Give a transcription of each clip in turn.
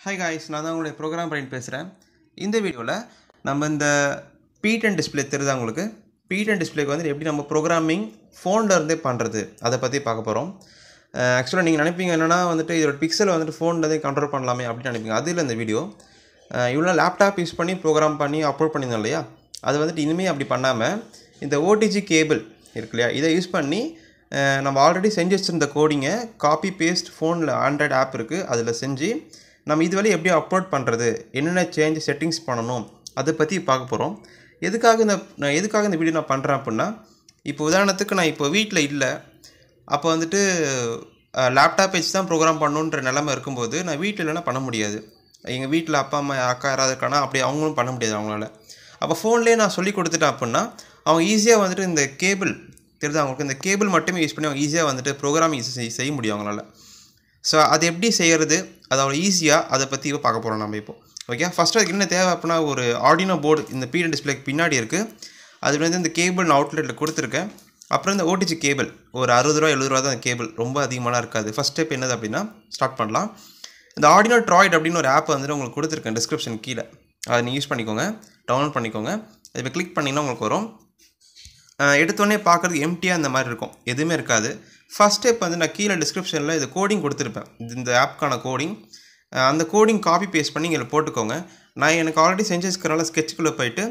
hi guys நான் தான் உங்களுடைய ப்ரோக்ராம் பிரைன் பேசுகிறேன் இந்த வீடியோவில் நம்ம இந்த பீட்டன் டிஸ்பிளே தெரியுதா உங்களுக்கு பீட்டன் டிஸ்பிளேக்கு வந்து எப்படி நம்ம ப்ரோக்ராமிங் ஃபோனில் இருந்தே பண்ணுறது அதை பற்றி பார்க்க போகிறோம் ஆக்சுவலாக நீங்கள் நினைப்பீங்க என்னென்னா வந்துட்டு இதோட பிக்சலை வந்துட்டு ஃபோன்லேருந்தே கண்ட்ரோல் பண்ணலாமே அப்படின்னு நினைப்பீங்க அது இல்லை இந்த வீடியோ இவ்வளோ லேப்டாப் யூஸ் பண்ணி ப்ரோக்ராம் பண்ணி அப்லோட் பண்ணியிருந்தோம் இல்லையா அது வந்துட்டு இனிமேல் அப்படி பண்ணாமல் இந்த ஓடிஜி கேபிள் இருக்கு இல்லையா இதை யூஸ் பண்ணி அஹ், நம்ம ஆல்ரெடி செஞ்சு வச்சுருந்த கோடிங்கை காப்பி பேஸ்ட் ஃபோனில் ஆண்ட்ராய்டு ஆப் இருக்குது அதில் செஞ்சு நம்ம இது வழி எப்படி அப்லோட் பண்ணுறது என்னென்ன சேஞ்ச் செட்டிங்ஸ் பண்ணணும் அதை பற்றி பார்க்க போகிறோம் எதுக்காக இந்த நான் எதுக்காக இந்த வீடியோ நான் பண்ணுறேன் அப்படின்னா இப்போ உதாரணத்துக்கு நான் இப்போ வீட்டில் இல்லை அப்போ வந்துட்டு லேப்டாப் வச்சு தான் ப்ரோக்ராம் பண்ணணுன்ற நிலமை இருக்கும்போது நான் வீட்டில் இல்லைன்னா பண்ண முடியாது எங்கள் வீட்டில் அப்பா அம்மா அக்கா யாராவது இருக்கானா அப்படி அவங்களும் பண்ண முடியாது அவங்களால அப்போ ஃபோன்லேயே நான் சொல்லி கொடுத்துட்டேன் அப்படின்னா அவங்க ஈஸியாக வந்துட்டு இந்த கேபிள் தெரியுது அவங்களுக்கு இந்த கேபிள் மட்டுமே யூஸ் பண்ணி அவங்க ஈஸியாக வந்துட்டு ப்ரோக்ராம் ஈஸி செய்ய முடியும் அவங்களால ஸோ அது எப்படி செய்கிறது அது அவ்வளோ ஈஸியாக அதை பற்றி இப்போ பார்க்க போகிறோம் நம்ம இப்போ ஓகே ஃபஸ்ட்டு அதுக்கு என்ன தேவை அப்படின்னா ஒரு ஆர்டினோ போர்டு இந்த பீரியட் டிஸ்பிளேக்கு பின்னாடி இருக்குது அது வந்து இந்த கேபிள் நான் அவுட்லெட்டில் கொடுத்துருக்கேன் அப்புறம் இந்த ஓடிஜி கேபிள் ஒரு அறுபது ரூபா எழுபது ரூபா தான் கேபிள் ரொம்ப அதிகமாலாம் இருக்காது ஃபஸ்ட் ஸ்டெப் என்னது அப்படின்னா ஸ்டார்ட் பண்ணலாம் இந்த ஆர்டினோ ட்ராய்ட் அப்படின்னு ஒரு ஆப் வந்துட்டு உங்களுக்கு கொடுத்துருக்கேன் டிஸ்கிரிப்ஷன் கீழே அதை நீங்கள் யூஸ் பண்ணிக்கோங்க டவுன்லோட் பண்ணிக்கோங்க இப்போ கிளிக் பண்ணிங்கன்னா உங்களுக்கு வரும் அஹ் எடுத்தோடனே பார்க்குறதுக்கு எம்டியாக இந்த மாதிரி இருக்கும் எதுவுமே இருக்காது ஃபஸ்ட் ஸ்டெப் வந்து நான் கீழே டிஸ்கிரிப்ஷனில் இது கோடிங் கொடுத்துருப்பேன் இது இந்த ஆப்க்கான கோடிங் அந்த கோடிங் காப்பி பேஸ்ட் பண்ணி இங்கே போட்டுக்கோங்க நான் எனக்கு ஆல்ரெடி செஞ்சு வச்சுக்கிறனால ஸ்கெட்சுக்குள்ளே போயிட்டு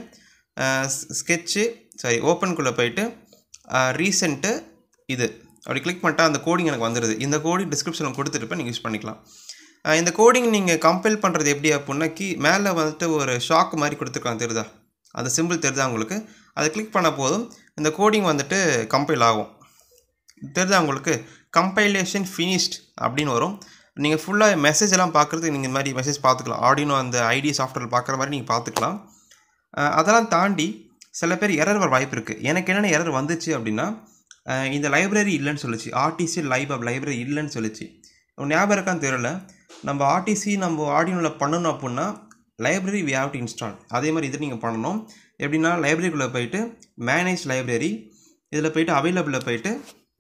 ஸ்கெட்சு சாரி ஓப்பனுக்குள்ளே போயிட்டு ரீசெண்ட்டு இது அப்படி கிளிக் பண்ணிட்டா அந்த கோடிங் எனக்கு வந்துடுது இந்த கோடிங் டிஸ்கிரிப்ஷனில் கொடுத்துருப்பேன் நீங்கள் யூஸ் பண்ணிக்கலாம் அஹ் இந்த கோடிங் நீங்கள் கம்பைல் பண்ணுறது எப்படி அப்படின்னா கீ மேலே வந்துட்டு ஒரு ஷாக் மாதிரி கொடுத்துருக்காங்க தெரியுதா அந்த சிம்பிள் தெரியுதா உங்களுக்கு அதை கிளிக் பண்ண போதும் இந்த கோடிங் வந்துட்டு கம்பைல் ஆகும் தெரியுதா உங்களுக்கு கம்பைலேஷன் ஃபினிஷ்ட் அப்படின்னு வரும் நீங்கள் ஃபுல்லாக மெசேஜ் எல்லாம் பார்க்குறதுக்கு நீங்கள் இந்த மாதிரி மெசேஜ் பார்த்துக்கலாம் ஆடினோ அந்த ஐடி சாஃப்ட்வேர் பார்க்குற மாதிரி நீங்கள் பார்த்துக்கலாம் அஹ் அதெல்லாம் தாண்டி சில பேர் எரர் வர வாய்ப்பு இருக்குது எனக்கு என்னென்ன எரர் வந்துச்சு அப்படின்னா அஹ் இந்த லைப்ரரி இல்லைன்னு சொல்லுச்சு ஆர்டிசி லைப் லைப்ரரி இல்லைன்னு சொல்லுச்சு உனக்கு ஞாபகம் இருக்கான்னு தெரியல நம்ம ஆர்டிசி நம்ம ஆடியோவில் பண்ணணும் அப்படின்னா library we have to install அதே மாதிரி இது நீங்கள் பண்ணணும் எப்படின்னா லைப்ரரிக்குள்ளே போயிட்டு மேனேஜ் லைப்ரரி இதில் போயிட்டு அவைலபிளில் போயிட்டு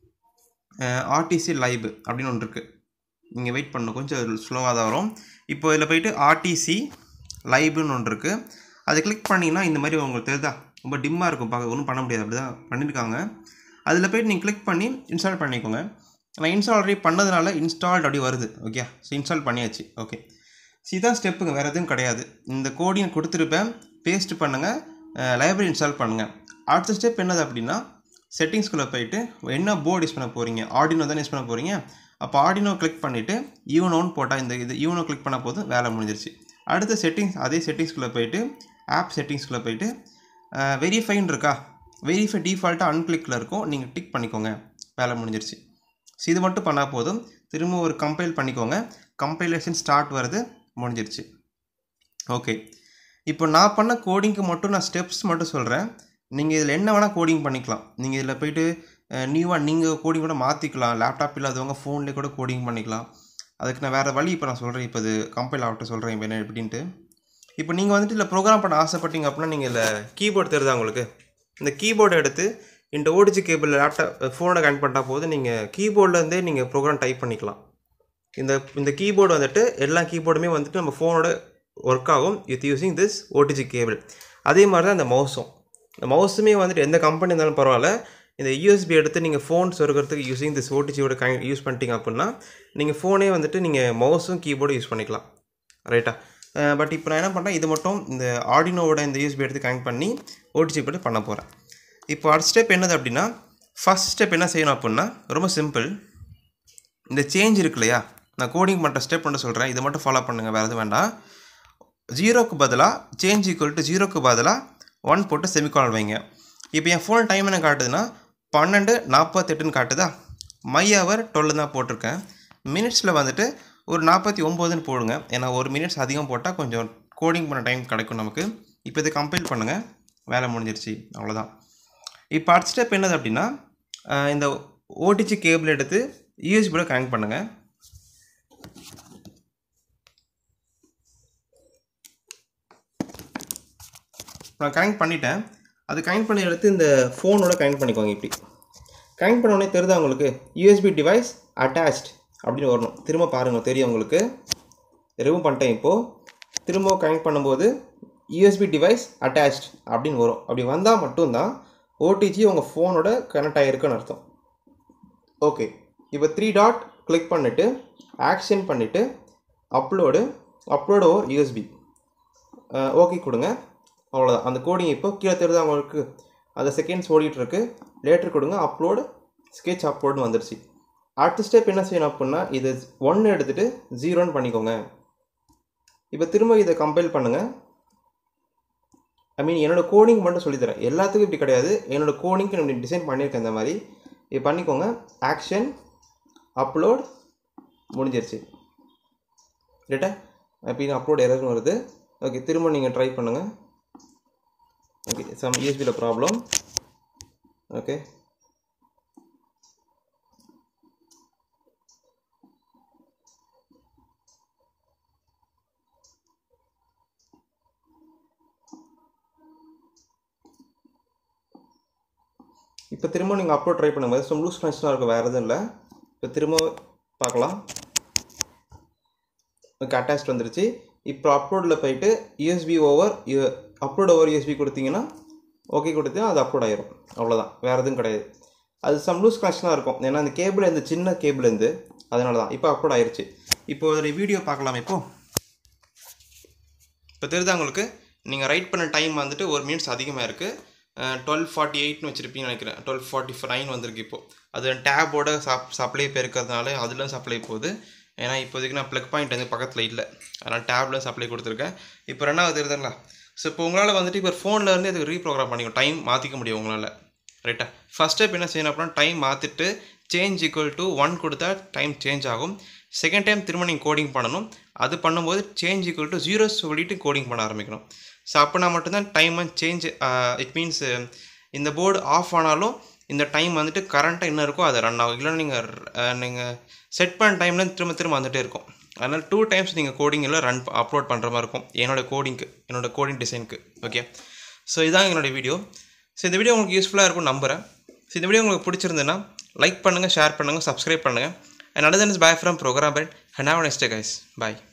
ஆர்டிசி லைப் அப்படின்னு ஒன்று இருக்குது நீங்கள் வெயிட் பண்ணணும் கொஞ்சம் ஸ்லோவாக தான் வரும் இப்போ இதில் போயிட்டு ஆர்டிசி லைப்னு ஒன்று இருக்குது அதை கிளிக் பண்ணிங்கன்னா இந்த மாதிரி உங்களுக்கு தெரியுதா ரொம்ப டிம்மாக இருக்கும் பார்க்க ஒன்றும் பண்ண முடியாது அப்படி தான் பண்ணியிருக்காங்க அதில் போயிட்டு நீங்கள் கிளிக் பண்ணி இன்ஸ்டால் பண்ணிக்கோங்க நான் இன்ஸ்டால் ஆல்ரெடி பண்ணதுனால இன்ஸ்டால்ட் அப்படி வருது ஓகே ஸோ இன்ஸ்டால் பண்ணியாச்சு ஓகே ஸோ இதான் ஸ்டெப்புங்க வேறு எதுவும் கிடையாது இந்த கோடிங் கொடுத்துருப்பேன் பேஸ்ட் பண்ணுங்கள் லைப்ரரி இன்ஸ்டால் பண்ணுங்கள் அடுத்த ஸ்டெப் என்னது அப்படின்னா செட்டிங்ஸ்குள்ளே போயிட்டு என்ன போர்டு யூஸ் பண்ண போகிறீங்க ஆர்டினோ தானே யூஸ் பண்ண போகிறீங்க அப்போ ஆர்டினோ கிளிக் பண்ணிவிட்டு யூனோன்னு போட்டால் இந்த இது யூனோ கிளிக் பண்ண போதும் வேலை முடிஞ்சிருச்சு அடுத்த செட்டிங்ஸ் அதே செட்டிங்ஸ்குள்ளே போயிட்டு ஆப் செட்டிங்ஸ்குள்ளே போயிட்டு வெரிஃபைன்னு இருக்கா வெரிஃபை டிஃபால்ட்டாக அன்கிளிக்கில் இருக்கும் நீங்கள் டிக் பண்ணிக்கோங்க வேலை முடிஞ்சிருச்சு ஸோ இது மட்டும் பண்ணால் போதும் திரும்ப ஒரு கம்பைல் பண்ணிக்கோங்க கம்பைலேஷன் ஸ்டார்ட் வருது முடிஞ்சிருச்சு ஓகே இப்போ நான் பண்ண கோடிங்க்கு மட்டும் நான் ஸ்டெப்ஸ் மட்டும் சொல்கிறேன் நீங்கள் இதில் என்ன வேணால் கோடிங் பண்ணிக்கலாம் நீங்கள் இதில் போயிட்டு நியூவாக நீங்கள் கோடிங் கூட மாற்றிக்கலாம் லேப்டாப் இல்லாதவங்க ஃபோன்லேயே கூட கோடிங் பண்ணிக்கலாம் அதுக்கு நான் வேறு வழி இப்போ நான் சொல்கிறேன் இப்போ இது கம்பைல் ஆகட்டும் சொல்கிறேன் இப்போ என்ன எப்படின்ட்டு இப்போ நீங்கள் வந்துட்டு இதில் ப்ரோக்ராம் பண்ண ஆசைப்பட்டீங்க அப்படின்னா நீங்கள் இதில் கீபோர்டு தெரியுதா உங்களுக்கு இந்த கீபோர்டை எடுத்து இந்த ஓடிஜி கேபிள் லேப்டாப் ஃபோனை கனெக்ட் பண்ணிட்டா போது நீங்கள் கீபோர்ட்லேருந்தே நீங்கள் ப்ரோக்ராம் டைப் பண்ணிக்கலாம் இந்த இந்த கீபோர்டு வந்துட்டு எல்லா கீபோர்டுமே வந்துட்டு நம்ம ஃபோனோட ஒர்க் ஆகும் with using this OTG cable அதே மாதிரி தான் இந்த மவுஸும் இந்த மவுஸுமே வந்துட்டு எந்த கம்பெனி இருந்தாலும் பரவாயில்ல இந்த யூஎஸ்பி எடுத்து நீங்கள் ஃபோன் சொருக்கிறதுக்கு யூஸிங் திஸ் ஓடிஜியோட கை யூஸ் பண்ணிட்டீங்க அப்படின்னா நீங்கள் ஃபோனே வந்துட்டு நீங்கள் மவுஸும் கீபோர்டும் யூஸ் பண்ணிக்கலாம் ரைட்டா பட் இப்போ நான் என்ன பண்ணுறேன் இது மட்டும் இந்த ஆர்டினோவோட இந்த யூஎஸ்பி எடுத்து கனெக்ட் பண்ணி ஓடிஜி போட்டு பண்ண போகிறேன் இப்போ அடுத்த ஸ்டெப் என்னது அப்படின்னா ஃபஸ்ட் ஸ்டெப் என்ன செய்யணும் அப்படின்னா ரொம்ப சிம்பிள் இந்த சேஞ்ச் இருக்கு இல்லையா நான் கோடிங் பண்ணுற ஸ்டெப் மட்டும் சொல்கிறேன் இதை மட்டும் ஃபாலோ பண்ணுங்கள் வேறு எதுவும் வேண்டாம் ஜீரோக்கு பதிலாக சேஞ்ச் ஈக்குவல் டு ஜீரோக்கு பதிலாக ஒன் போட்டு செமிகால் வைங்க இப்போ என் ஃபோன் டைம் என்ன காட்டுதுன்னா பன்னெண்டு நாற்பத்தெட்டுன்னு காட்டுதா மை ஹவர் டுவெல் தான் போட்டிருக்கேன் மினிட்ஸில் வந்துட்டு ஒரு நாற்பத்தி ஒம்போதுன்னு போடுங்க ஏன்னா ஒரு மினிட்ஸ் அதிகம் போட்டால் கொஞ்சம் கோடிங் பண்ண டைம் கிடைக்கும் நமக்கு இப்போ இதை கம்பைல் பண்ணுங்கள் வேலை முடிஞ்சிருச்சு அவ்வளோதான் இப்போ அடுத்த ஸ்டெப் என்னது அப்படின்னா அஹ் இந்த ஓடிஜி கேபிள் எடுத்து யூஎஸ்பியோட கனெக்ட் பண்ணுங்கள் நான் கனெக்ட் பண்ணிட்டேன் அது கனெக்ட் பண்ணி எடுத்து இந்த ஃபோனோட கனெக்ட் பண்ணிக்கோங்க இப்படி கனெக்ட் பண்ண உடனே தெரியுதா உங்களுக்கு யூஎஸ்பி டிவைஸ் அட்டாச்ட் அப்படின்னு வரணும் திரும்ப பாருங்கள் தெரியும் உங்களுக்கு ரிமூவ் பண்ணிட்டேன் இப்போது திரும்ப கனெக்ட் பண்ணும்போது யூஎஸ்பி டிவைஸ் அட்டாச்ட் அப்படின்னு வரும் அப்படி வந்தால் மட்டும்தான் ஓடிஜி உங்கள் ஃபோனோட கனெக்ட் ஆகிருக்குன்னு அர்த்தம் ஓகே இப்போ த்ரீ டாட் கிளிக் பண்ணிவிட்டு ஆக்ஷன் பண்ணிவிட்டு upload upload over USB okay கொடுங்க அவ்வளோதான் அந்த கோடிங் இப்போ கீழே தெரியுதா உங்களுக்கு அந்த செகண்ட்ஸ் ஓடிட்டுருக்கு லேட்டர் கொடுங்க அப்லோடு ஸ்கெட்ச் அப்லோடுன்னு வந்துருச்சு அடுத்த ஸ்டெப் என்ன செய்யணும் அப்படின்னா இது ஒன்று எடுத்துகிட்டு ஜீரோன்னு பண்ணிக்கோங்க இப்போ திரும்ப இதை கம்பைல் பண்ணுங்கள் ஐ மீன் என்னோடய கோடிங் மட்டும் சொல்லித்தரேன் எல்லாத்துக்கும் இப்படி கிடையாது என்னோடய கோடிங்க்கு நம்ம டிசைன் பண்ணியிருக்கேன் இந்த மாதிரி இது பண்ணிக்கோங்க ஆக்ஷன் அப்லோட் முடிஞ்சிருச்சு ரைட்டா அப்படின்னு அப்லோட் எரர்னு வருது ஓகே திரும்ப நீங்கள் ட்ரை பண்ணுங்கள் ஓகே சம் யூஎஸ்பியில் ப்ராப்ளம் ஓகே இப்போ திரும்ப நீங்கள் அப்லோட் ட்ரை பண்ணுங்கள் ஸோ லூஸ் கனெக்ஷனாக இருக்கும் வேறு எதுவும் இல்லை இப்போ திரும்ப பார்க்கலாம் ஓகே அட்டாச் வந்துருச்சு இப்போ அப்லோடில் போயிட்டு USB over upload over USB கொடுத்தீங்கன்னா ஓகே கொடுத்தீங்கன்னா அது அப்லோட் ஆயிரும் அவ்வளோதான் வேறு எதுவும் கிடையாது அது சம் லூஸ் கனெக்ஷனாக இருக்கும் ஏன்னா அந்த கேபிள் இந்த சின்ன கேபிள் இருந்து அதனால தான் இப்போ அப்லோட் ஆயிருச்சு இப்போ அதோடைய வீடியோ பார்க்கலாம் இப்போ இப்போ தெரியுதா உங்களுக்கு நீங்கள் ரைட் பண்ண டைம் வந்துட்டு ஒரு மினிட்ஸ் அதிகமாக இருக்குது டுவெல் ஃபார்ட்டி எயிட்னு வச்சுருப்பீங்கன்னு நினைக்கிறேன் டுவெல் ஃபார்ட்டி நைன் வந்திருக்கு இப்போது அது டேபோட சப் சப்ளை போயிருக்கிறதுனால அதில் சப்ளை போகுது ஏன்னா இப்போதைக்கு நான் ப்ளக் பாயிண்ட் வந்து பக்கத்தில் இல்லை அதனால் டேப்பில் சப்ளை கொடுத்துருக்கேன் இப்போ ரெண்டாவது தெரியுதுங்களா ஸோ இப்போ உங்களால் வந்துட்டு இப்போ ஃபோனில் இருந்து அதுக்கு ரீப்ரோக்ராம் பண்ணிக்கோ டைம் மாற்றிக்க முடியும் உங்களால் ரைட்டா ஃபஸ்ட் ஸ்டெப் என்ன செய்யணும் அப்படின்னா டைம் மாற்றிட்டு சேஞ்ச் ஈக்குவல் டு ஒன் கொடுத்தா டைம் சேஞ்ச் ஆகும் செகண்ட் டைம் திரும்ப நீங்கள் கோடிங் பண்ணணும் அது பண்ணும்போது சேஞ்ச் ஈக்குவல் டு ஜீரோ சொல்லிட்டு கோடிங் பண்ண ஆரம்பிக்கணும் ஸோ அப்படின்னா மட்டும்தான் டைம் வந்து சேஞ்ச் இட் மீன்ஸ் இந்த போர்டு ஆஃப் ஆனாலும் இந்த டைம் வந்துட்டு கரண்ட்டாக என்ன இருக்கோ அதை ரன் ஆகும் இல்லைன்னா நீங்கள் நீங்கள் செட் பண்ண டைமில் திரும்ப திரும்ப வந்துகிட்டே இருக்கும் அதனால் டூ டைம்ஸ் நீங்கள் கோடிங்கில் ரன் அப்லோட் பண்ணுற மாதிரி இருக்கும் என்னோடய கோடிங்க்கு என்னோடய கோடிங் டிசைனுக்கு ஓகே ஸோ இதான் என்னோடய வீடியோ ஸோ இந்த வீடியோ உங்களுக்கு யூஸ்ஃபுல்லாக இருக்கும் நம்புகிறேன் ஸோ இந்த வீடியோ உங்களுக்கு பிடிச்சிருந்துன்னா லைக் பண்ணுங்கள் ஷேர் பண்ணுங்கள் சப்ஸ்கிரைப் பண்ணுங்கள் அண்ட் அடுத்த bye from program but hunt have next guys bye